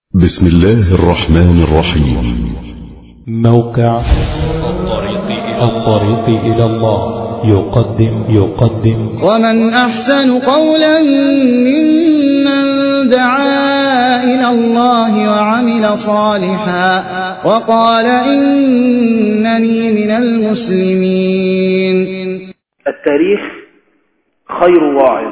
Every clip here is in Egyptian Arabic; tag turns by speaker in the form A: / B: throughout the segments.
A: بسم الله الرحمن الرحيم
B: موقع الطريق إلى الله يقدم يقدم
C: ومن أحسن قولا ممن دعا إلى الله وعمل صالحا وقال إنني من المسلمين
D: التاريخ خير واعظ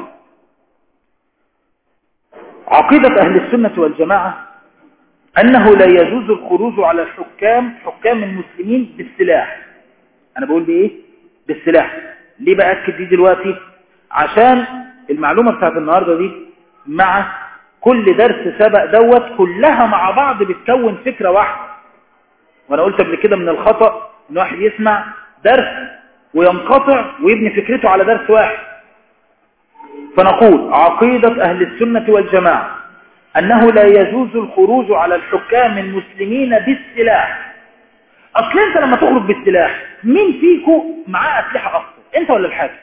D: عقيدة أهل السنة والجماعة أنه لا يجوز الخروج على الحكام حكام المسلمين بالسلاح أنا بقول بإيه؟ بالسلاح ليه بأكد دي دلوقتي؟ عشان المعلومة بتاعت النهاردة دي مع كل درس سبق دوت كلها مع بعض بتكون فكرة واحدة وأنا قلت قبل كده من الخطأ إن واحد يسمع درس وينقطع ويبني فكرته على درس واحد فنقول عقيدة أهل السنة والجماعة أنه لا يجوز الخروج على الحكام المسلمين بالسلاح أصل أنت لما تخرج بالسلاح مين فيكم معاه أسلحة أكتر أنت ولا الحاكم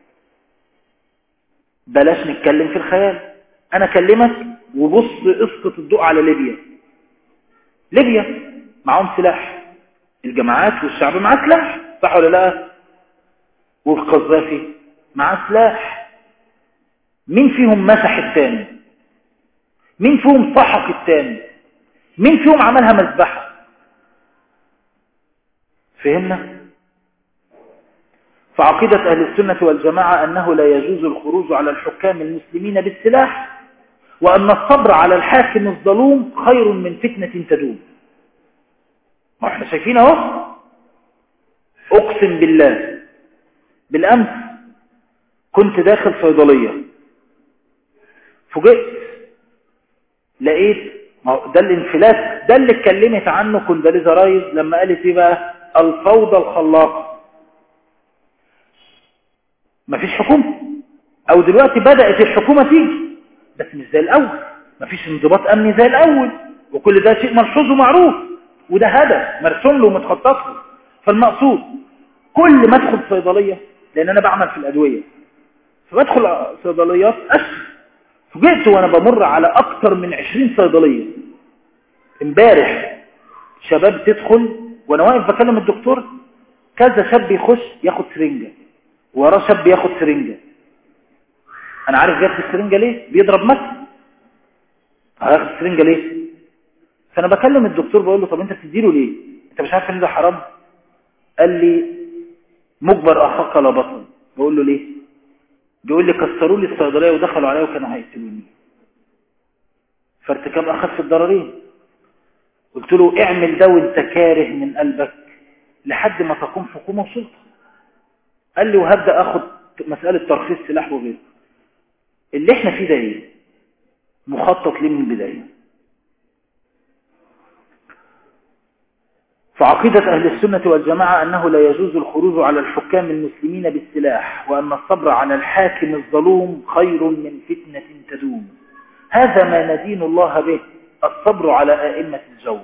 D: بلاش نتكلم في الخيال أنا أكلمك وبص اسقط الضوء على ليبيا ليبيا معهم سلاح الجماعات والشعب معاه سلاح صح ولا لا والقذافي معاه سلاح مين فيهم مسح الثاني مين فيهم سحق الثاني مين فيهم عملها مذبحة فهمنا فعقيدة أهل السنة والجماعة أنه لا يجوز الخروج على الحكام المسلمين بالسلاح وأن الصبر على الحاكم الظلوم خير من فتنة تدوم ما احنا شايفين اهو اقسم بالله بالامس كنت داخل صيدليه فوجئت لقيت ده الانفلات ده اللي اتكلمت عنه كونداليزا رايز لما قالت ايه بقى الفوضى الخلاقه مفيش حكومه او دلوقتي بدات الحكومه تيجي بس مش زي الاول مفيش انضباط امني زي الاول وكل ده شيء ملحوظ ومعروف وده هدف مرسوم له ومتخطط له فالمقصود كل ما ادخل صيدليه لان انا بعمل في الادويه فبدخل صيدليات اشفي فوجئت وانا بمر على اكتر من 20 صيدليه امبارح شباب تدخل وانا واقف بكلم الدكتور كذا شاب يخش ياخد سرنجه وراه شاب ياخد سرنجه انا عارف جاب السرنجه ليه بيضرب مثل هياخد السرنجه ليه فانا بكلم الدكتور بقول له طب انت بتديله ليه انت مش عارف ان ده حرام قال لي مجبر اخاك لا بطل بقول له ليه بيقول لي كسروا لي الصيدليه ودخلوا عليا وكانوا هيقتلوني فارتكاب اخف الضررين قلت له اعمل ده وانت كاره من قلبك لحد ما تقوم حكومه وسلطه قال لي وهبدا اخد مساله ترخيص سلاح وغيره اللي احنا فيه ده ايه مخطط ليه من البدايه فعقيدة أهل السنة والجماعة أنه لا يجوز الخروج على الحكام المسلمين بالسلاح وأن الصبر على الحاكم الظلوم خير من فتنة تدوم هذا ما ندين الله به الصبر على آئمة الجور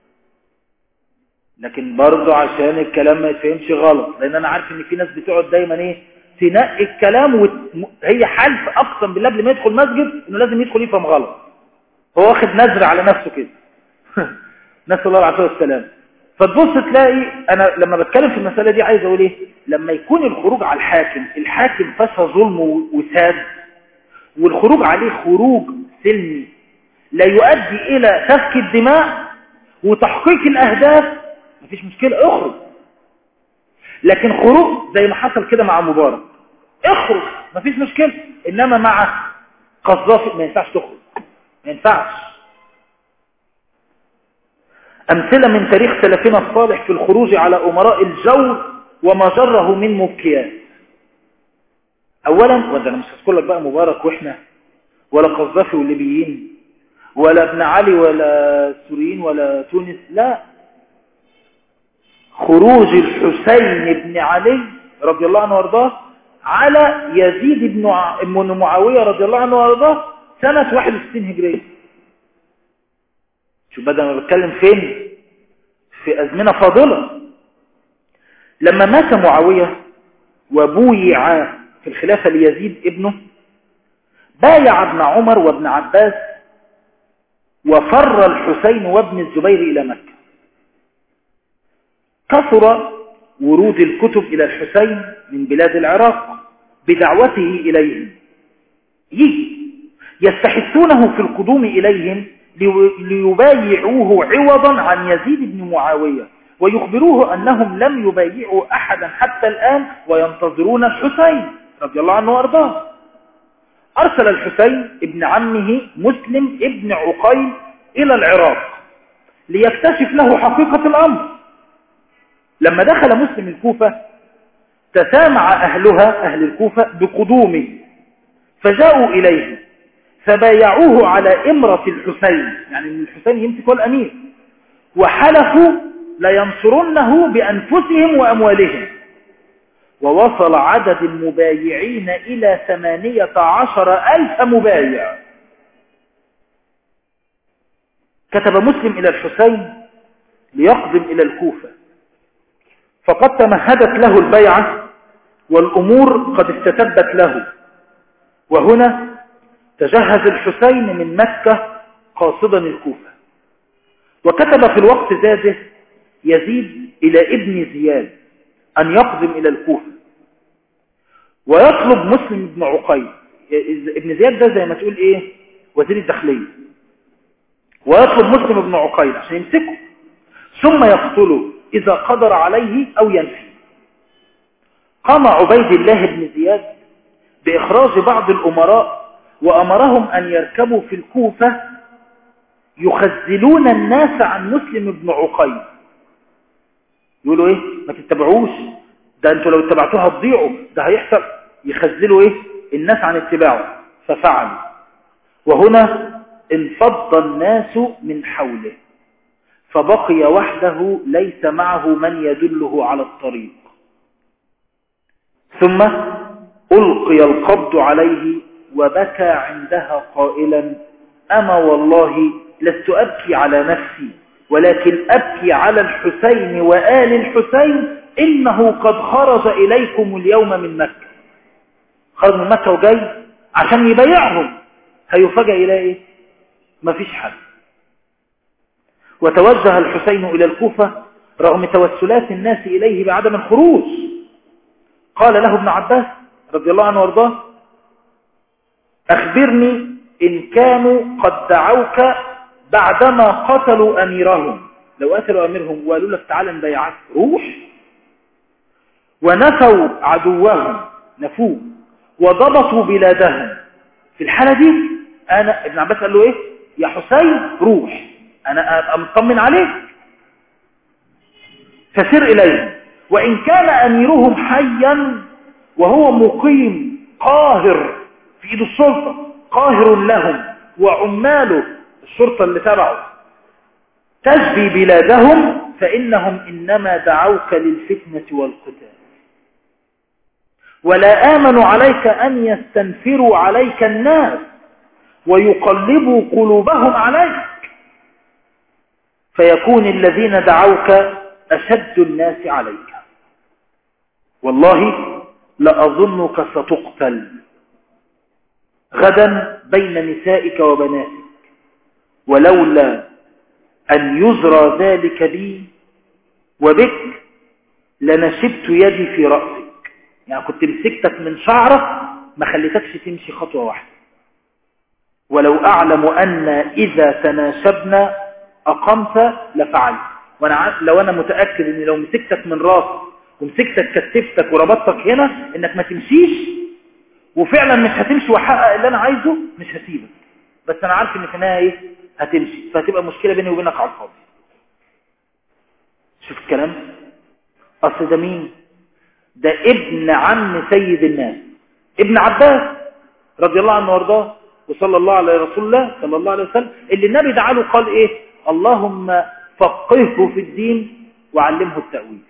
D: لكن برضه عشان الكلام ما يتفهمش غلط لأن أنا عارف إن في ناس بتقعد دايما إيه تنقي الكلام وهي حلف أقسم بالله قبل ما يدخل مسجد إنه لازم يدخل يفهم غلط هو واخد نذر على نفسه كده نسأل الله العافية والسلام فتبص تلاقي انا لما بتكلم في المسألة دي عايز اقول ايه لما يكون الخروج على الحاكم الحاكم فسى ظلم وساد والخروج عليه خروج سلمي لا يؤدي الى سفك الدماء وتحقيق الاهداف مفيش مشكلة اخرج لكن خروج زي ما حصل كده مع مبارك اخرج مفيش مشكلة انما مع قذافي ما ينفعش تخرج ما ينفعش أمثلة من تاريخ سلفنا الصالح في الخروج على أمراء الجور وما جره من مبكيات أولا وده أنا مش هذكر لك بقى مبارك وإحنا ولا قذافي والليبيين ولا ابن علي ولا السوريين ولا تونس لا خروج الحسين بن علي رضي الله عنه وارضاه على يزيد بن معاوية رضي الله عنه وارضاه سنة 61 هجرية شوف بدل ما بتكلم فين في أزمنة فاضلة لما مات معاوية وبويع في الخلافة ليزيد ابنه بايع ابن عمر وابن عباس وفر الحسين وابن الزبير إلى مكة كثر ورود الكتب إلى الحسين من بلاد العراق بدعوته إليهم يجي يستحثونه في القدوم إليهم ليبايعوه عوضا عن يزيد بن معاوية ويخبروه أنهم لم يبايعوا أحدا حتى الآن وينتظرون الحسين رضي الله عنه وأرضاه أرسل الحسين ابن عمه مسلم ابن عقيل إلى العراق ليكتشف له حقيقة الأمر لما دخل مسلم الكوفة تسامع أهلها أهل الكوفة بقدومه فجاءوا إليه فبايعوه على إمرة الحسين يعني ان الحسين يمسك الأمير وحلفوا لينصرنه بأنفسهم وأموالهم ووصل عدد المبايعين إلى ثمانية عشر ألف مبايع كتب مسلم إلى الحسين ليقدم إلى الكوفة فقد تمهدت له البيعة والأمور قد استتبت له وهنا تجهز الحسين من مكة قاصدا الكوفة وكتب في الوقت ذاته يزيد إلى ابن زياد أن يقدم إلى الكوفة ويطلب مسلم بن عقيل ابن زياد ده زي ما تقول إيه وزير الداخلية ويطلب مسلم بن عقيل عشان يمسكه ثم يقتله إذا قدر عليه أو ينفي قام عبيد الله بن زياد بإخراج بعض الأمراء وأمرهم أن يركبوا في الكوفة يخزلون الناس عن مسلم بن عقيل يقولوا ايه ما تتبعوش ده انتوا لو اتبعتوها هتضيعوا ده هيحصل يخزلوا ايه الناس عن اتباعه ففعلوا وهنا انفض الناس من حوله فبقي وحده ليس معه من يدله على الطريق ثم ألقي القبض عليه وبكى عندها قائلا أما والله لست أبكي على نفسي ولكن أبكي على الحسين وآل الحسين إنه قد خرج إليكم اليوم من مكة خرج من مكة وجاي عشان يبيعهم هيفاجأ إلى إيه مفيش حد وتوجه الحسين إلى الكوفة رغم توسلات الناس إليه بعدم الخروج قال له ابن عباس رضي الله عنه وارضاه أخبرني إن كانوا قد دعوك بعدما قتلوا أميرهم لو قتلوا أميرهم وقالوا لك تعالى نبيعك روح ونفوا عدوهم نفوه وضبطوا بلادهم في الحالة دي أنا ابن عباس قال له إيه يا حسين روح أنا أبقى مطمن عليك فسر إليهم وإن كان أميرهم حيا وهو مقيم قاهر في إيد السلطة قاهر لهم وعماله الشرطة اللي تبعه تجبي بلادهم فإنهم إنما دعوك للفتنة والقتال ولا آمنوا عليك أن يستنفروا عليك الناس ويقلبوا قلوبهم عليك فيكون الذين دعوك أشد الناس عليك والله لأظنك ستقتل غدا بين نسائك وبناتك ولولا أن يزرى ذلك بي وبك لنشبت يدي في رأسك يعني كنت مسكتك من شعرك ما خليتكش تمشي خطوة واحدة ولو أعلم أن إذا تناشبنا أقمت لفعلت وأنا لو أنا متأكد أن لو مسكتك من راسك ومسكتك كتفتك وربطتك هنا انك ما تمشيش وفعلا مش هتمشي وحقق اللي انا عايزه مش هسيبك بس انا عارف ان في النهايه ايه هتمشي فهتبقى مشكله بيني وبينك على الفاضي شوف الكلام اصل ده مين ده ابن عم سيد الناس ابن عباس رضي الله عنه وارضاه وصلى الله على رسول الله صلى الله عليه وسلم اللي النبي دعا له قال ايه اللهم فقهه في الدين وعلمه التأويل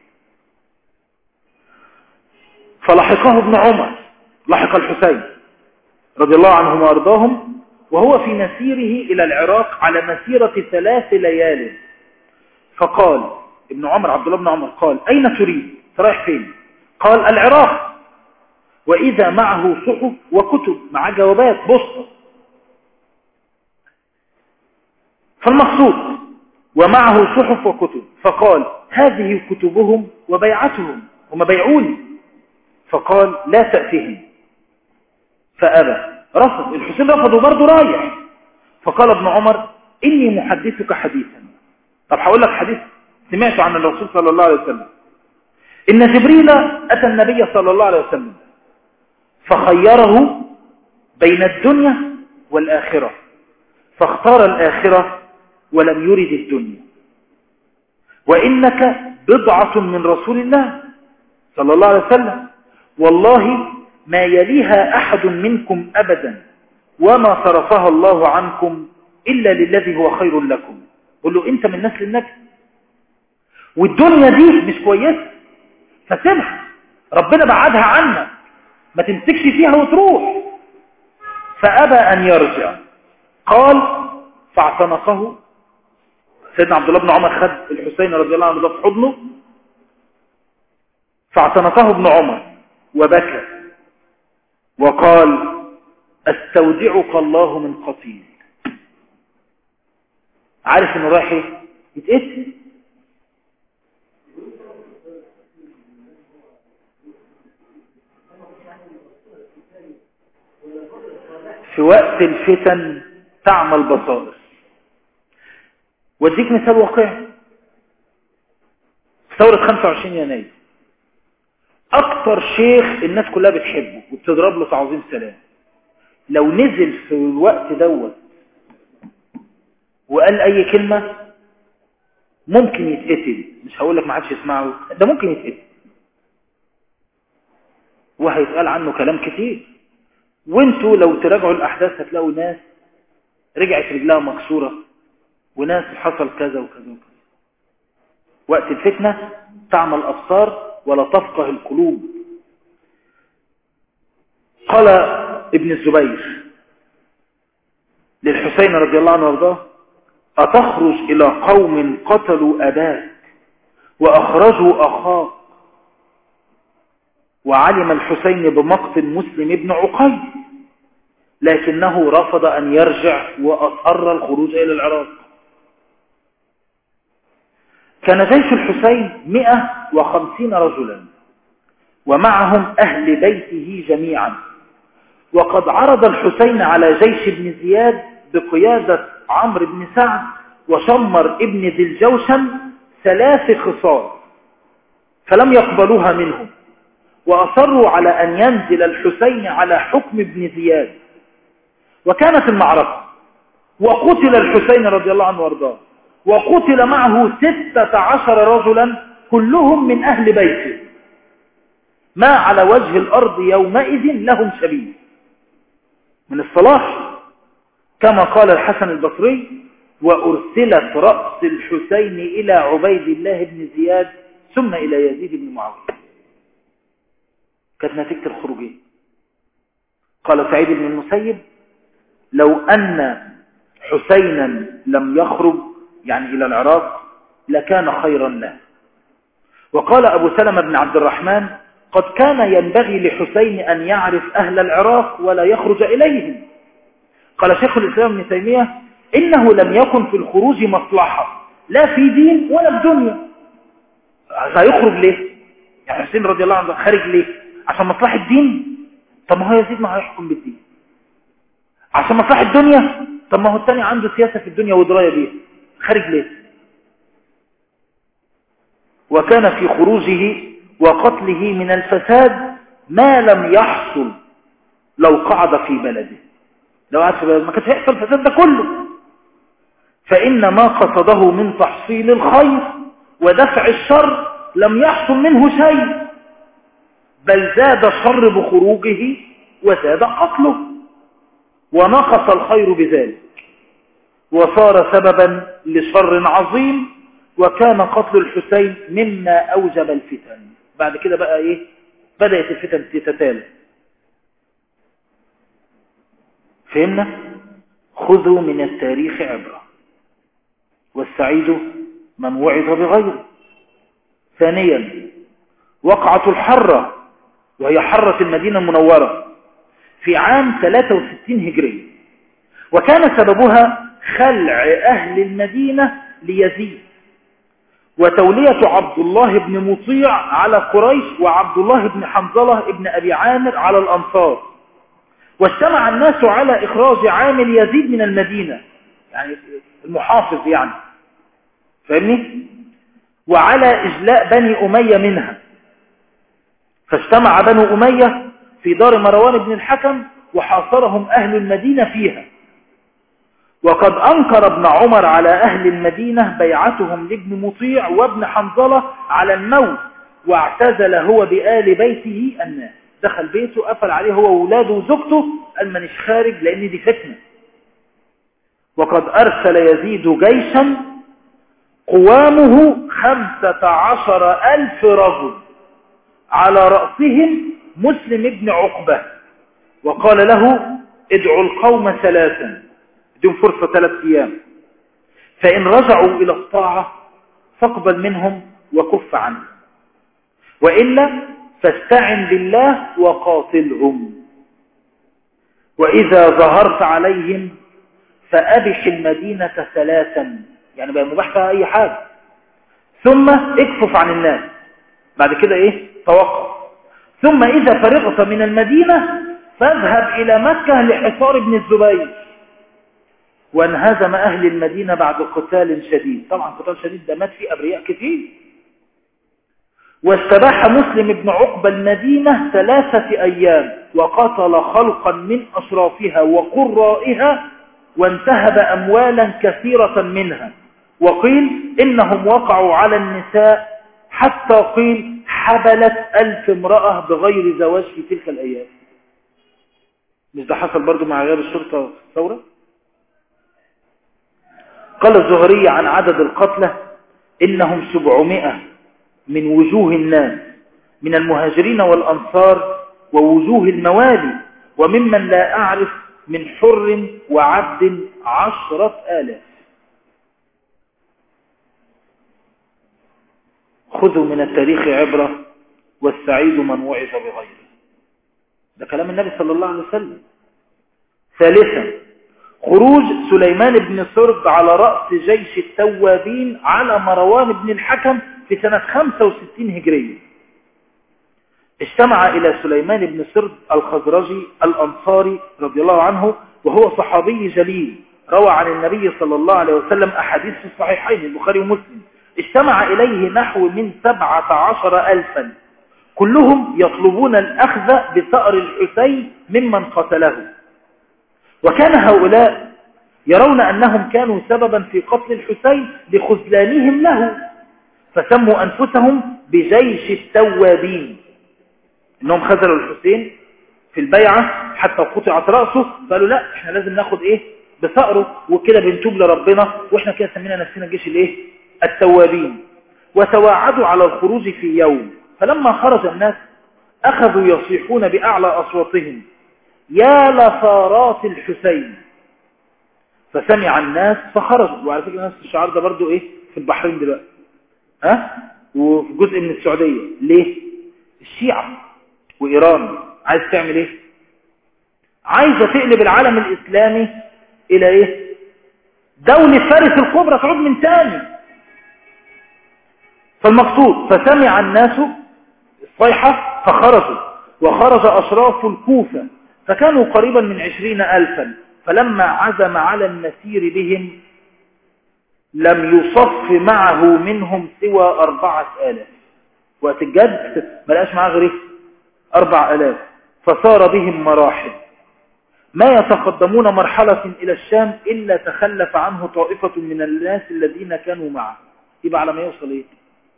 D: فلحقه ابن عمر لحق الحسين رضي الله عنهم وارضاهم وهو في مسيره إلى العراق على مسيرة ثلاث ليال فقال ابن عمر عبد الله بن عمر قال أين تريد رايح فين قال العراق وإذا معه صحف وكتب مع جوابات بسطة فالمقصود ومعه صحف وكتب فقال هذه كتبهم وبيعتهم هم بيعوني فقال لا تأتهم فأبى رفض الحسين رفض وبرضه رايح فقال ابن عمر إني محدثك حديثا طب هقول لك حديث سمعته عن الرسول صلى الله عليه وسلم إن جبريل أتى النبي صلى الله عليه وسلم فخيره بين الدنيا والآخرة فاختار الآخرة ولم يرد الدنيا وإنك بضعة من رسول الله صلى الله عليه وسلم والله ما يليها أحد منكم أبدا وما صرفها الله عنكم إلا للذي هو خير لكم قل له أنت من نسل النبي والدنيا دي مش كويسة فسيبها ربنا بعدها عنا ما تمسكش فيها وتروح فأبى أن يرجع قال فاعتنقه سيدنا عبد الله بن عمر خد الحسين رضي الله عنه ده في حضنه فاعتنقه ابن عمر وبكى وقال استودعك الله من قتيل عارف انه رايح ايه يتقتل في وقت الفتن تعمل بصائر واديك مثال واقعي ثورة 25 يناير اكتر شيخ الناس كلها بتحبه وبتضرب له تعظيم سلام لو نزل في الوقت دوت وقال اي كلمة ممكن يتقتل مش هقول لك ما حدش يسمعه ده ممكن يتقتل وهيتقال عنه كلام كتير وانتوا لو تراجعوا الاحداث هتلاقوا ناس رجعت رجلها مكسورة وناس حصل كذا وكذا وكذا وقت الفتنة تعمل أبصار ولا تفقه القلوب قال ابن الزبير للحسين رضي الله عنه وارضاه أتخرج إلى قوم قتلوا أباك وأخرجوا أخاك وعلم الحسين بمقتل مسلم ابن عقيل لكنه رفض أن يرجع وأصر الخروج إلى العراق كان جيش الحسين مئة وخمسين رجلا ومعهم أهل بيته جميعا وقد عرض الحسين على جيش ابن زياد بقيادة عمرو بن سعد وشمر ابن ذي الجوشن ثلاث خصال فلم يقبلوها منهم وأصروا على أن ينزل الحسين على حكم ابن زياد وكانت المعركة وقتل الحسين رضي الله عنه وارضاه وقتل معه ستة عشر رجلا كلهم من أهل بيته ما على وجه الأرض يومئذ لهم سبيل من الصلاح كما قال الحسن البصري وأرسلت رأس الحسين إلى عبيد الله بن زياد ثم إلى يزيد بن معاوية كانت نتيجة الخروجين قال سعيد بن المسيب لو أن حسينا لم يخرج يعني إلى العراق لكان خيرا له وقال أبو سلمة بن عبد الرحمن قد كان ينبغي لحسين أن يعرف أهل العراق ولا يخرج إليهم قال شيخ الإسلام ابن تيمية إنه لم يكن في الخروج مصلحة لا في دين ولا في دنيا هيخرج ليه يعني حسين رضي الله عنه خارج ليه عشان مصلحة دين طب ما هو يزيد ما هيحكم بالدين عشان مصلحة الدنيا طب ما هو التاني عنده سياسة في الدنيا ودراية بيها خارج ليه وكان في خروجه وقتله من الفساد ما لم يحصل لو قعد في بلده لو قعد في بلده ما كانش هيحصل الفساد ده كله فإن ما قصده من تحصيل الخير ودفع الشر لم يحصل منه شيء بل زاد شر بخروجه وزاد قتله ونقص الخير بذلك وصار سببا لشر عظيم وكان قتل الحسين مما أوجب الفتن بعد كده بقى إيه بدأت الفتن تتتالى فهمنا خذوا من التاريخ عبرة والسعيد من وعظ بغيره ثانيا وقعة الحرة وهي حرة المدينة المنورة في عام 63 هجري وكان سببها خلع أهل المدينة ليزيد وتولية عبد الله بن مطيع على قريش وعبد الله بن حنظلة بن أبي عامر على الأنصار واجتمع الناس على إخراج عامل يزيد من المدينة يعني المحافظ يعني فاهمني وعلى إجلاء بني أمية منها فاجتمع بنو أمية في دار مروان بن الحكم وحاصرهم أهل المدينة فيها وقد أنكر ابن عمر على أهل المدينة بيعتهم لابن مطيع وابن حنظلة على الموت واعتزل هو بآل بيته الناس دخل بيته قفل عليه هو وولاده وزوجته قال مانيش خارج لأن دي فتنة وقد أرسل يزيد جيشا قوامه خمسة عشر ألف رجل على رأسهم مسلم ابن عقبة وقال له ادعوا القوم ثلاثا بدون فرصة ثلاث أيام فإن رجعوا إلى الطاعة فاقبل منهم وكف عنهم وإلا فاستعن بالله وقاتلهم وإذا ظهرت عليهم فأبح المدينة ثلاثا يعني بقى مباح فيها أي حاجة ثم اكفف عن الناس بعد كده ايه توقف ثم إذا فرغت من المدينة فاذهب إلى مكة لحصار ابن الزبير وانهزم أهل المدينة بعد قتال شديد طبعا قتال شديد ده مات فيه أبرياء كثير واستباح مسلم بن عقبة المدينة ثلاثة أيام وقتل خلقا من أشرافها وقرائها وانتهب أموالا كثيرة منها وقيل إنهم وقعوا على النساء حتى قيل حبلت ألف امرأة بغير زواج في تلك الأيام مش ده حصل برضو مع غير الشرطة في الثورة قال الزهري عن عدد القتلى إنهم سبعمائة من وجوه الناس من المهاجرين والأنصار ووجوه الموالي وممن لا أعرف من حر وعبد عشرة آلاف خذوا من التاريخ عبرة والسعيد من وعظ بغيره ده كلام النبي صلى الله عليه وسلم ثالثا خروج سليمان بن سرد على رأس جيش التوابين على مروان بن الحكم في سنة 65 هجرية اجتمع إلى سليمان بن سرد الخزرجي الأنصاري رضي الله عنه وهو صحابي جليل روى عن النبي صلى الله عليه وسلم أحاديث في الصحيحين البخاري ومسلم اجتمع إليه نحو من سبعة عشر ألفا كلهم يطلبون الأخذ بثأر الحسين ممن قتله وكان هؤلاء يرون أنهم كانوا سببا في قتل الحسين لخذلانهم له فسموا أنفسهم بجيش التوابين إنهم خذلوا الحسين في البيعة حتى قطعت رأسه قالوا لا احنا لازم ناخد ايه بثأره وكده بنتوب لربنا واحنا كده سمينا نفسنا جيش الايه التوابين وتواعدوا على الخروج في يوم فلما خرج الناس أخذوا يصيحون بأعلى أصواتهم يا لثارات الحسين فسمع الناس فخرجوا وعلى فكرة نفس الشعار ده برضو ايه في البحرين دلوقتي ها وفي جزء من السعودية ليه الشيعة وإيران عايز تعمل ايه عايزة تقلب العالم الإسلامي إلى ايه دولة فارس الكبرى تعود من تاني فالمقصود فسمع الناس الصيحة فخرجوا وخرج أشراف الكوفة فكانوا قريبا من عشرين ألفا فلما عزم على المسير بهم لم يصف معه منهم سوى أربعة آلاف وقت الجد ما لقاش معاه غير أربع آلاف فصار بهم مراحل ما يتقدمون مرحلة إلى الشام إلا تخلف عنه طائفة من الناس الذين كانوا معه يبقى على ما يوصل إيه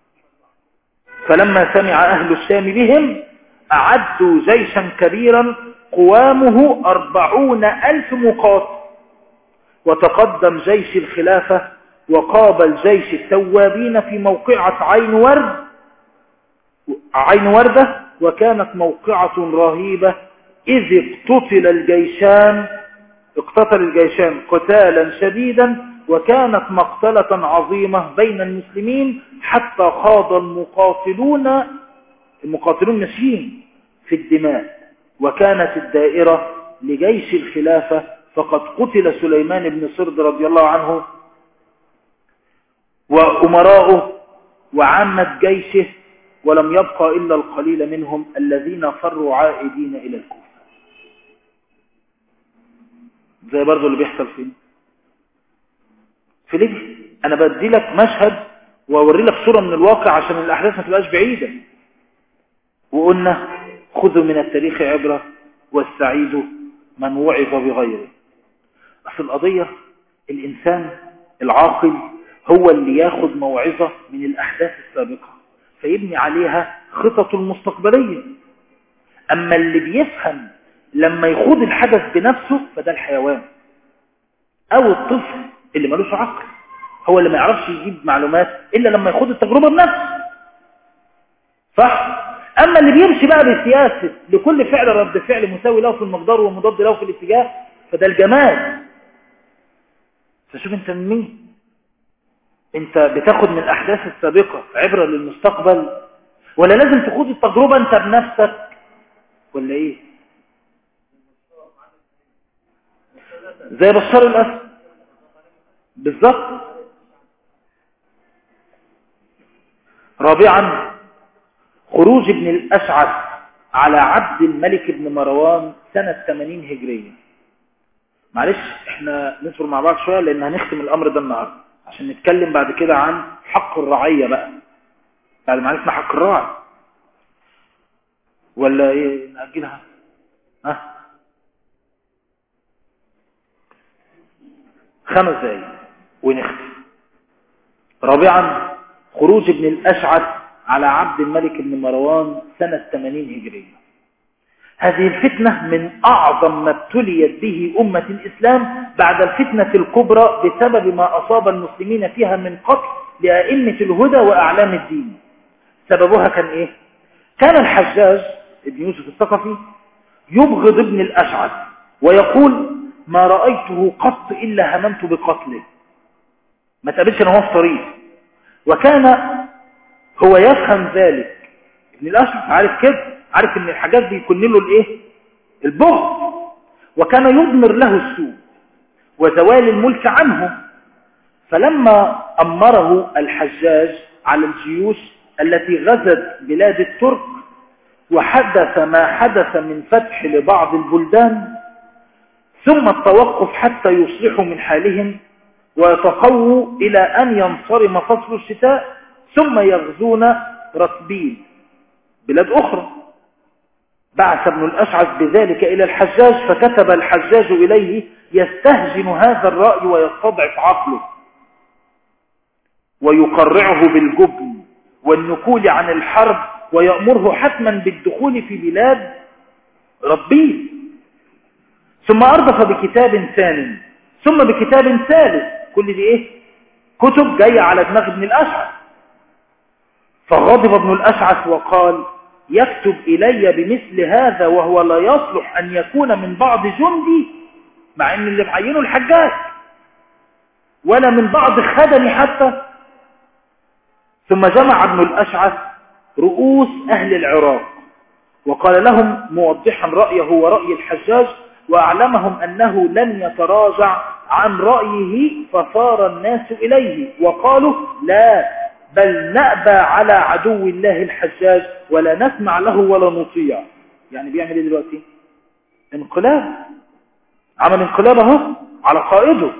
D: فلما سمع أهل الشام بهم أعدوا جيشا كبيرا قوامه أربعون ألف مقاتل وتقدم جيش الخلافة وقابل جيش التوابين في موقعة عين ورد عين وردة وكانت موقعة رهيبة إذ اقتتل الجيشان اقتتل الجيشان قتالا شديدا وكانت مقتلة عظيمة بين المسلمين حتى خاض المقاتلون المقاتلون ماشيين في الدماء وكانت الدائرة لجيش الخلافة فقد قتل سليمان بن سرد رضي الله عنه وأمراؤه وعامة جيشه ولم يبقى إلا القليل منهم الذين فروا عائدين إلى الكوفة زي برضو اللي بيحصل فين في ليبيا أنا بدي لك مشهد وأوري لك صورة من الواقع عشان الأحداث ما تبقاش بعيدة وقلنا خذوا من التاريخ عبرة والسعيد من وعظ بغيره أصل القضية الإنسان العاقل هو اللي ياخد موعظة من الأحداث السابقة فيبني عليها خطط المستقبلية أما اللي بيفهم لما يخوض الحدث بنفسه فده الحيوان أو الطفل اللي ملوش عقل هو اللي ما يعرفش يجيب معلومات إلا لما يخوض التجربة بنفسه صح؟ أما اللي بيمشي بقى بسياسة لكل فعل رد فعل مساوي له في المقدار ومضاد له في الاتجاه فده الجمال فشوف انت من مين انت بتاخد من الأحداث السابقة عبرة للمستقبل ولا لازم تخوض التجربة انت بنفسك ولا ايه زي بشار الأسد بالظبط رابعا خروج ابن الأشعث على عبد الملك بن مروان سنة 80 هجرية معلش احنا نصبر مع بعض شوية لان هنختم الامر ده النهاردة عشان نتكلم بعد كده عن حق الرعية بقى بعد ما عرفنا حق الراعي ولا ايه نأجلها ها خمس دقايق ونختم رابعا خروج ابن الأشعث على عبد الملك بن مروان سنة 80 هجرية هذه الفتنة من أعظم ما ابتليت به أمة الإسلام بعد الفتنة الكبرى بسبب ما أصاب المسلمين فيها من قتل لأئمة الهدى وأعلام الدين سببها كان إيه؟ كان الحجاج ابن يوسف الثقفي يبغض ابن الأشعث ويقول ما رأيته قط إلا هممت بقتله ما تقابلش أنا هو في طريق وكان هو يفهم ذلك ابن الأشعث عارف كده عارف ان الحاجات دي يكون له الايه البغض وكان يضمر له السوء وزوال الملك عنه فلما أمره الحجاج على الجيوش التي غزت بلاد الترك وحدث ما حدث من فتح لبعض البلدان ثم التوقف حتى يصلحوا من حالهم ويتقووا إلى أن ينصرم فصل الشتاء ثم يغزون رتبين بلاد أخرى بعث ابن الأشعث بذلك إلى الحجاج فكتب الحجاج إليه يستهجن هذا الرأي ويستضعف عقله ويقرعه بالجبن والنكول عن الحرب ويأمره حتما بالدخول في بلاد ربيه ثم أردف بكتاب ثاني ثم بكتاب ثالث كل دي إيه كتب جاية على دماغ ابن الأشعث فغضب ابن الأشعث وقال يكتب إلي بمثل هذا وهو لا يصلح أن يكون من بعض جندي مع أن اللي معينه الحجاج ولا من بعض خدمي حتى ثم جمع ابن الأشعث رؤوس أهل العراق وقال لهم موضحا رأيه ورأي الحجاج وأعلمهم أنه لن يتراجع عن رأيه فصار الناس إليه وقالوا لا بل نأبى على عدو الله الحجاج ولا نسمع له ولا نطيع يعني بيعمل ايه دلوقتي انقلاب عمل انقلاب اهو على قائده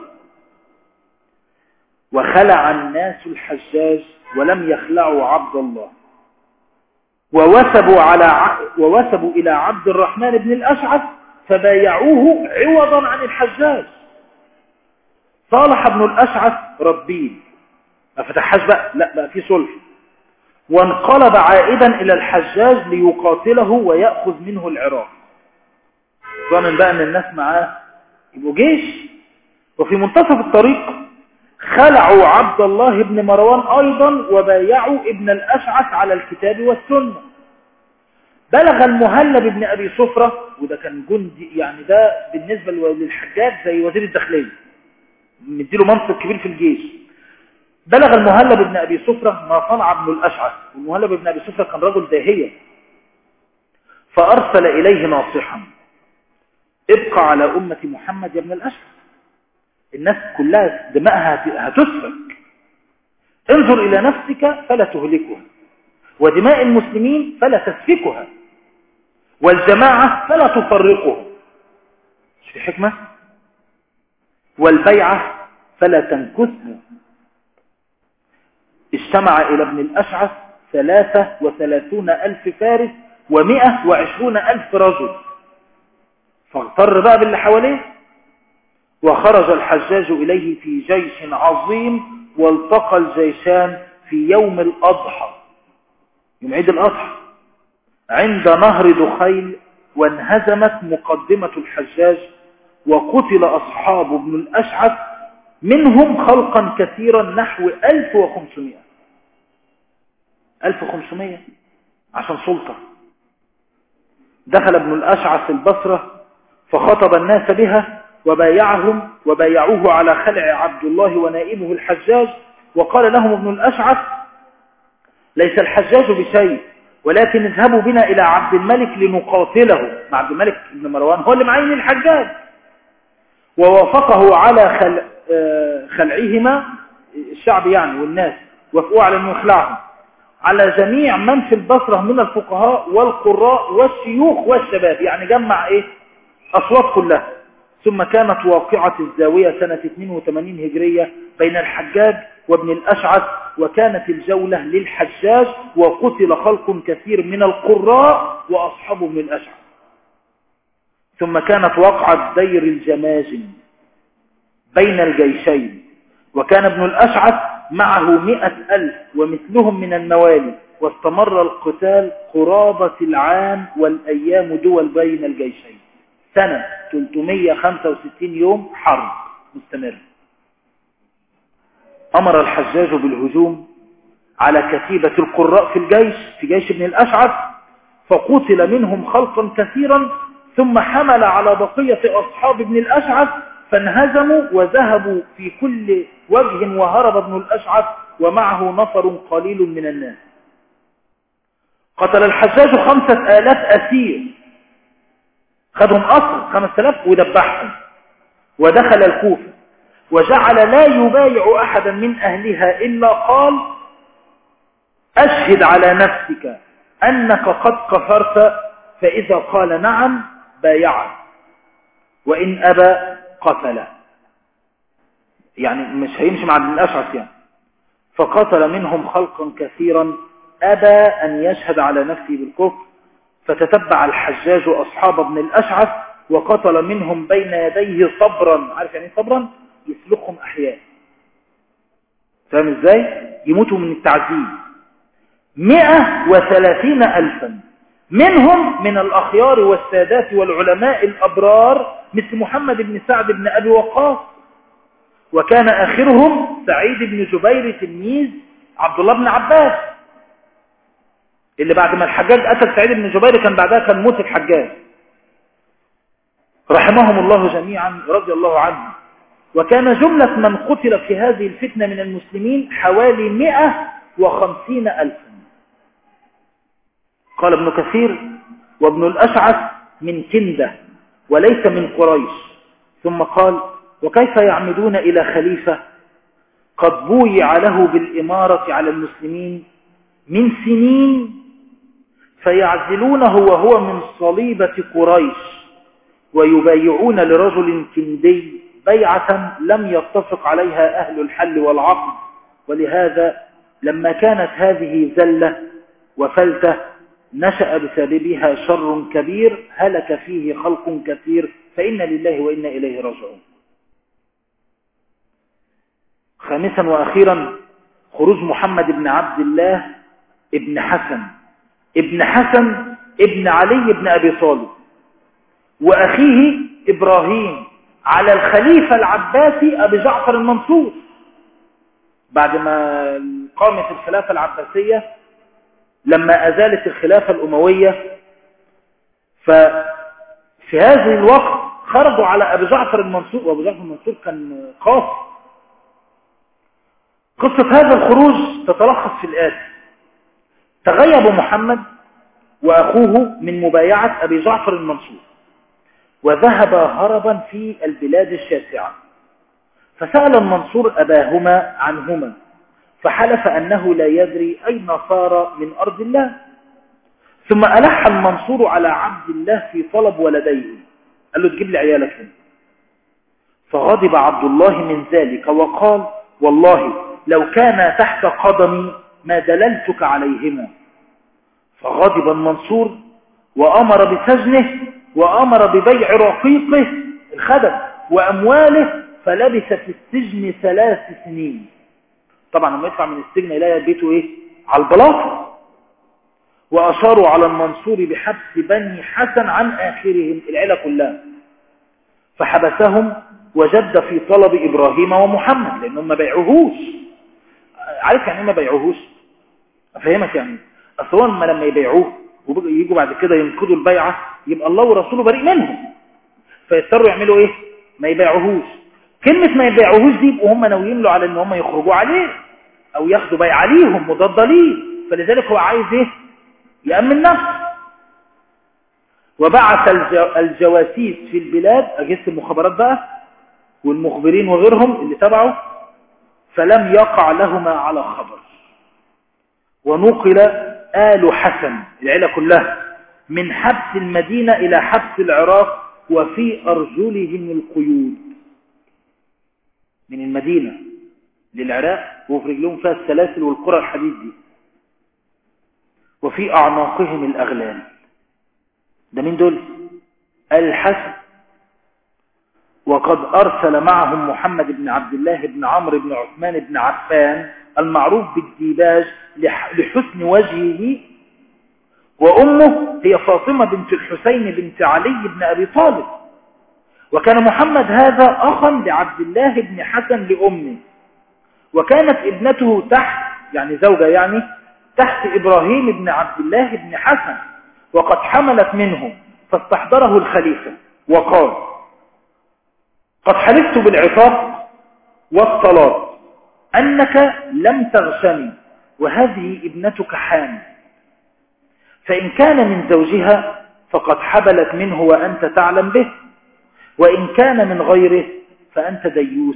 D: وخلع الناس الحجاج ولم يخلعوا عبد الله ووثبوا على ع... ووثبوا الى عبد الرحمن بن الاشعث فبايعوه عوضا عن الحجاج صالح ابن الاشعث ربين ما فتحهاش بقى لا بقى في صلح وانقلب عائدا إلى الحجاج ليقاتله ويأخذ منه العراق ظن بقى أن الناس معاه يبقوا جيش وفي منتصف الطريق خلعوا عبد الله بن مروان أيضا وبايعوا ابن الأشعث على الكتاب والسنة بلغ المهلب بن أبي صفرة وده كان جندي يعني ده بالنسبة للحجاج زي وزير الداخلية مديله منصب كبير في الجيش بلغ المهلب بن أبي صفرة ما صنع ابن الأشعث والمهلب بن أبي صفرة كان رجل داهية فأرسل إليه ناصحا ابقى على أمة محمد يا ابن الأشهر الناس كلها دماءها هتسفك انظر إلى نفسك فلا تهلكها ودماء المسلمين فلا تسفكها والجماعة فلا تفرقها مش في حكمة والبيعة فلا تنكثها اجتمع إلى ابن الأشعث ثلاثة وثلاثون ألف فارس ومئة وعشرون ألف رجل فاغتر بقى باللي حواليه وخرج الحجاج إليه في جيش عظيم والتقى الجيشان في يوم الأضحى يوم عيد الأضحى عند نهر دخيل وانهزمت مقدمة الحجاج وقتل أصحاب ابن الأشعث منهم خلقا كثيرا نحو 1500 1500 عشان سلطة دخل ابن الأشعث البصرة فخطب الناس بها وبايعهم وبايعوه على خلع عبد الله ونائبه الحجاج وقال لهم ابن الأشعث ليس الحجاج بشيء ولكن اذهبوا بنا إلى عبد الملك لنقاتله مع عبد الملك بن مروان هو اللي معين الحجاج ووافقه على خل... خلعهما الشعب يعني والناس وافقوا على أنه يخلعهم على جميع من في البصرة من الفقهاء والقراء والشيوخ والشباب يعني جمع ايه أصوات كلها ثم كانت واقعة الزاوية سنة 82 هجرية بين الحجاج وابن الأشعث وكانت الجولة للحجاج وقتل خلق كثير من القراء وأصحاب ابن الأشعث ثم كانت وقعة دير الجماجم بين الجيشين وكان ابن الأشعث معه مئة ألف ومثلهم من الموالي واستمر القتال قرابة العام والأيام دول بين الجيشين سنة 365 يوم حرب مستمر أمر الحجاج بالهجوم على كتيبة القراء في الجيش في جيش ابن الأشعث فقتل منهم خلقا كثيرا ثم حمل على بقية أصحاب ابن الأشعث فانهزموا وذهبوا في كل وجه وهرب ابن الأشعث ومعه نفر قليل من الناس قتل الحجاج خمسة آلاف أسير خدهم أصل خمسة آلاف ودبحهم ودخل الكوفة وجعل لا يبايع أحدا من أهلها إلا قال أشهد على نفسك أنك قد كفرت فإذا قال نعم بايعه وإن أبى قتل يعني مش هيمشي مع ابن الأشعث يعني فقتل منهم خلقا كثيرا أبى أن يشهد على نفسه بالكفر فتتبع الحجاج أصحاب ابن الأشعث وقتل منهم بين يديه صبرا عارف يعني صبرا يسلخهم أحياء فاهم ازاي يموتوا من التعذيب مئة وثلاثين ألفا منهم من الأخيار والسادات والعلماء الأبرار مثل محمد بن سعد بن أبي وقاص وكان آخرهم سعيد بن جبير تلميذ عبد الله بن عباس اللي بعد ما الحجاج قتل سعيد بن جبير كان بعدها كان موت الحجاج رحمهم الله جميعا رضي الله عنهم وكان جملة من قتل في هذه الفتنة من المسلمين حوالي مئة وخمسين ألفا قال ابن كثير وابن الأشعث من كندة وليس من قريش ثم قال وكيف يعمدون إلى خليفة قد بويع له بالإمارة على المسلمين من سنين فيعزلونه وهو من صليبة قريش ويبايعون لرجل كندي بيعة لم يتفق عليها أهل الحل والعقد ولهذا لما كانت هذه زلة وفلتة نشأ بسببها شر كبير هلك فيه خلق كثير فإن لله وإنا إليه راجعون خامسا وأخيرا خروج محمد بن عبد الله ابن حسن ابن حسن ابن علي بن أبي طالب وأخيه إبراهيم على الخليفة العباسي أبي جعفر المنصور بعد ما قامت الخلافة العباسية لما أزالت الخلافة الأموية ففي هذه الوقت خرجوا على أبي جعفر المنصور وأبي جعفر المنصور كان قاصر قصة هذا الخروج تتلخص في الآتي تغيب محمد وأخوه من مبايعة أبي جعفر المنصور وذهب هربا في البلاد الشاسعة فسأل المنصور أباهما عنهما فحلف أنه لا يدري أين صار من أرض الله ثم ألح المنصور على عبد الله في طلب ولديه قال له تجيب لي عيالك هنا فغضب عبد الله من ذلك وقال والله لو كان تحت قدمي ما دللتك عليهما فغضب المنصور وأمر بسجنه وأمر ببيع رقيقه الخدم وأمواله فلبث في السجن ثلاث سنين طبعا لما يطلع من السجن يلاقي بيته ايه على البلاط وأشاروا على المنصور بحبس بني حسن عن آخرهم العيلة كلها فحبسهم وجد في طلب إبراهيم ومحمد لأنهم ما بيعوهوش عارف يعني ما بيعوهوش أفهمك يعني أصلا ما لما يبيعوه ويجوا بعد كده ينقضوا البيعة يبقى الله ورسوله بريء منهم فيضطروا يعملوا ايه ما يبيعوهوش كلمة ما يبيعوهوش دي يبقوا هم ناويين له على ان هم يخرجوا عليه او ياخدوا بيع عليهم مضاد ليه فلذلك هو عايز ايه يأمن نفسه وبعث الجواسيس في البلاد أجهزة المخابرات بقى والمخبرين وغيرهم اللي تبعه فلم يقع لهما على خبر ونقل آل حسن العيلة كلها من حبس المدينة إلى حبس العراق وفي أرجلهم القيود من المدينة للعراق وفي رجلهم فيها السلاسل والقرى الحديد دي وفي أعناقهم الأغلال ده مين دول الحسن وقد أرسل معهم محمد بن عبد الله بن عمرو بن عثمان بن عفان المعروف بالديباج لحسن وجهه وأمه هي فاطمة بنت الحسين بنت علي بن أبي طالب وكان محمد هذا أخا لعبد الله بن حسن لأمه وكانت ابنته تحت يعني زوجة يعني تحت إبراهيم بن عبد الله بن حسن وقد حملت منه فاستحضره الخليفة وقال قد حلفت بالعطاق والصلاة أنك لم تغشني وهذه ابنتك حامل فإن كان من زوجها فقد حبلت منه وأنت تعلم به وإن كان من غيره فأنت ديوس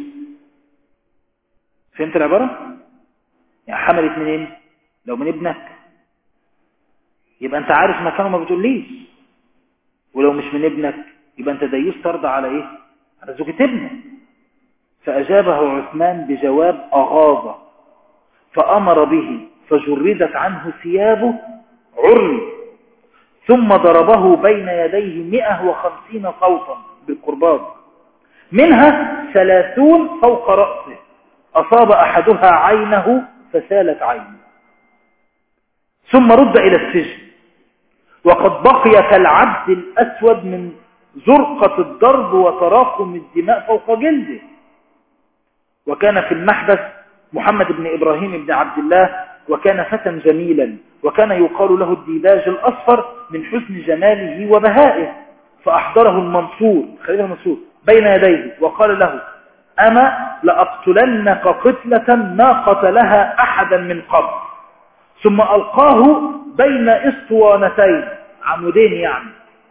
D: فهمت العبارة؟ يعني حملت منين؟ لو من ابنك يبقى أنت عارف مكانه ما بتقوليش ولو مش من ابنك يبقى أنت ديوس ترضى على إيه؟ على زوجة ابنه فأجابه عثمان بجواب أغاظة فأمر به فجردت عنه ثيابه عري ثم ضربه بين يديه مئة وخمسين صوتا بالقربان منها ثلاثون فوق رأسه أصاب أحدها عينه فسالت عينه ثم رد إلى السجن وقد بقي كالعبد الأسود من زرقة الضرب وتراكم الدماء فوق جلده وكان في المحبس محمد بن إبراهيم بن عبد الله وكان فتى جميلا وكان يقال له الديباج الأصفر من حسن جماله وبهائه فأحضره المنصور خليفة المنصور بين يديه وقال له أما لأقتلنك قتلة ما قتلها أحدا من قبل ثم ألقاه بين اسطوانتين عمودين يعني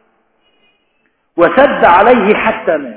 D: وسد عليه حتى مات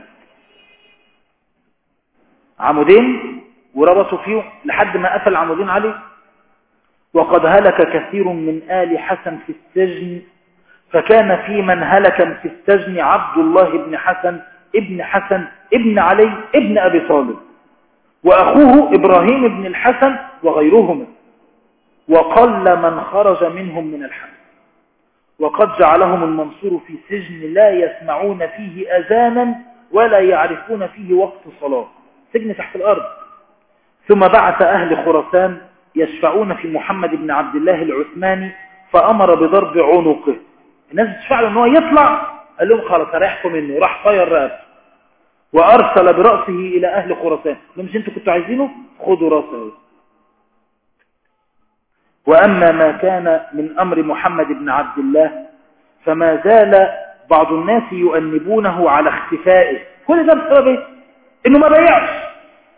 D: عمودين وربطوا فيه لحد ما قفل عمودين عليه وقد هلك كثير من آل حسن في السجن فكان في من هلك في السجن عبد الله بن حسن ابن حسن ابن علي ابن أبي طالب وأخوه إبراهيم بن الحسن وغيرهما وقل من خرج منهم من الحسن وقد جعلهم المنصور في سجن لا يسمعون فيه أذانا ولا يعرفون فيه وقت صلاة سجن تحت الأرض ثم بعث أهل خراسان يشفعون في محمد بن عبد الله العثماني فأمر بضرب عنقه الناس تشفع له أنه يطلع قال لهم خلاص هريحكم منه راح طير رأسه وأرسل برأسه إلى أهل خراسان مش انتوا كنتوا عايزينه خدوا رأسه وأما ما كان من أمر محمد بن عبد الله فما زال بعض الناس يؤنبونه على اختفائه كل ده بسبب ايه؟ انه ما بيعش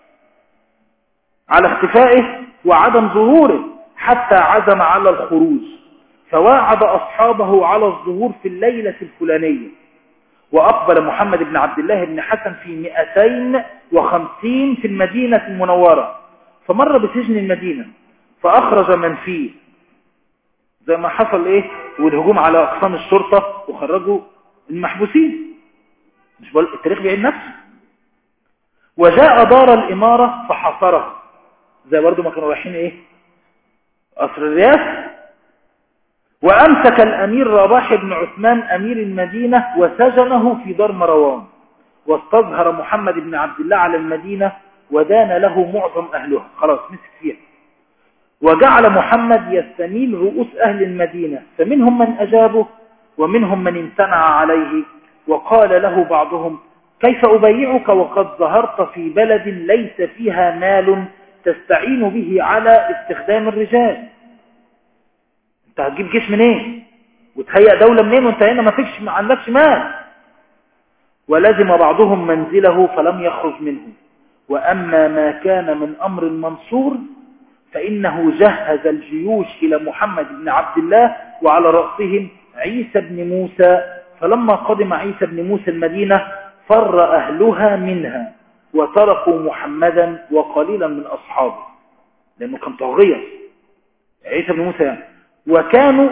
D: على اختفائه وعدم ظهوره حتى عزم على الخروج فواعد أصحابه على الظهور في الليلة الفلانية وأقبل محمد بن عبد الله بن حسن في 250 في المدينة المنورة فمر بسجن المدينة فأخرج من فيه زي ما حصل إيه والهجوم على أقسام الشرطة وخرجوا المحبوسين مش بقول التاريخ بيعيد نفسه وجاء دار الإمارة فحصره زي برضو ما كانوا رايحين إيه قصر الرياس وأمسك الأمير رباح بن عثمان أمير المدينة وسجنه في دار مروان واستظهر محمد بن عبد الله على المدينة ودان له معظم أهلها خلاص مسك فيها وجعل محمد يستميل رؤوس أهل المدينة فمنهم من أجابه ومنهم من امتنع عليه وقال له بعضهم كيف أبيعك وقد ظهرت في بلد ليس فيها مال تستعين به على استخدام الرجال انت هتجيب جيش منين وتهيأ دولة منين وانت هنا ما فيكش ما عندكش مال ولزم بعضهم منزله فلم يخرج منه وأما ما كان من أمر المنصور فإنه جهز الجيوش إلى محمد بن عبد الله وعلى رأسهم عيسى بن موسى فلما قدم عيسى بن موسى المدينة فر أهلها منها وتركوا محمدا وقليلا من أصحابه لأنه كان طاغية عيسى بن موسى يعني وكانوا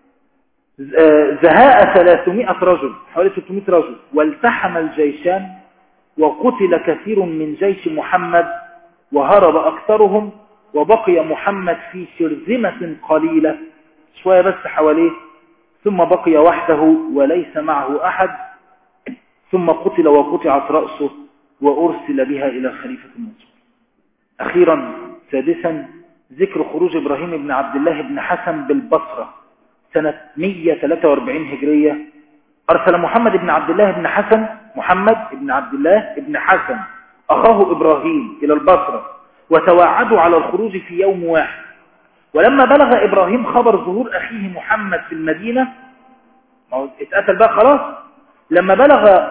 D: زهاء 300 رجل حوالي 300 رجل والتحم الجيشان وقتل كثير من جيش محمد وهرب أكثرهم وبقي محمد في شرذمة قليلة شوية بس حواليه ثم بقي وحده وليس معه أحد ثم قتل وقطعت رأسه وأرسل بها إلى خليفة المنصور أخيرا سادسا ذكر خروج إبراهيم بن عبد الله بن حسن بالبصرة سنة 143 هجرية أرسل محمد بن عبد الله بن حسن محمد بن عبد الله بن حسن أخاه إبراهيم إلى البصرة وتواعدوا على الخروج في يوم واحد ولما بلغ إبراهيم خبر ظهور أخيه محمد في المدينة اتقتل بقى خلاص لما بلغ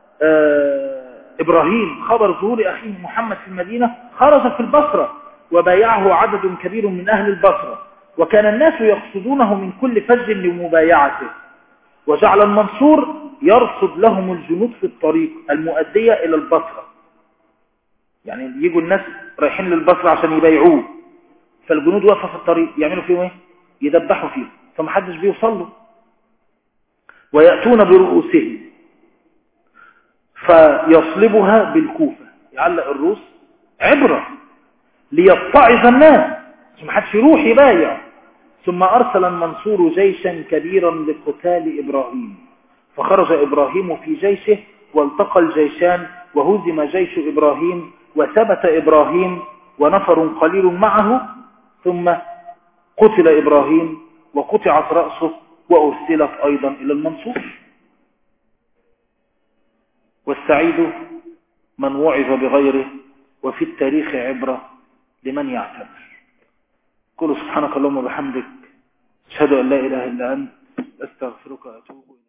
D: إبراهيم خبر ظهور أخيه محمد في المدينة خرج في البصرة وبايعه عدد كبير من أهل البصرة وكان الناس يقصدونه من كل فج لمبايعته وجعل المنصور يرصد لهم الجنود في الطريق المؤدية إلى البصرة يعني يجوا الناس رايحين للبصرة عشان يبايعوه فالجنود واقفة في الطريق يعملوا فيه ايه يدبحوا فيه فمحدش بيوصل له ويأتون برؤوسهم فيصلبها بالكوفة يعلق الروس عبرة ليتعظ الناس ثم حدش يروح يبايع ثم أرسل المنصور جيشا كبيرا لقتال إبراهيم فخرج إبراهيم في جيشه والتقى الجيشان وهزم جيش إبراهيم وثبت إبراهيم ونفر قليل معه ثم قتل إبراهيم وقطعت رأسه وأرسلت أيضا إلى المنصور والسعيد من وعظ بغيره وفي التاريخ عبرة لمن يعتبر قل سبحانك اللهم وبحمدك أشهد أن لا إله إلا أنت أستغفرك وأتوب إليك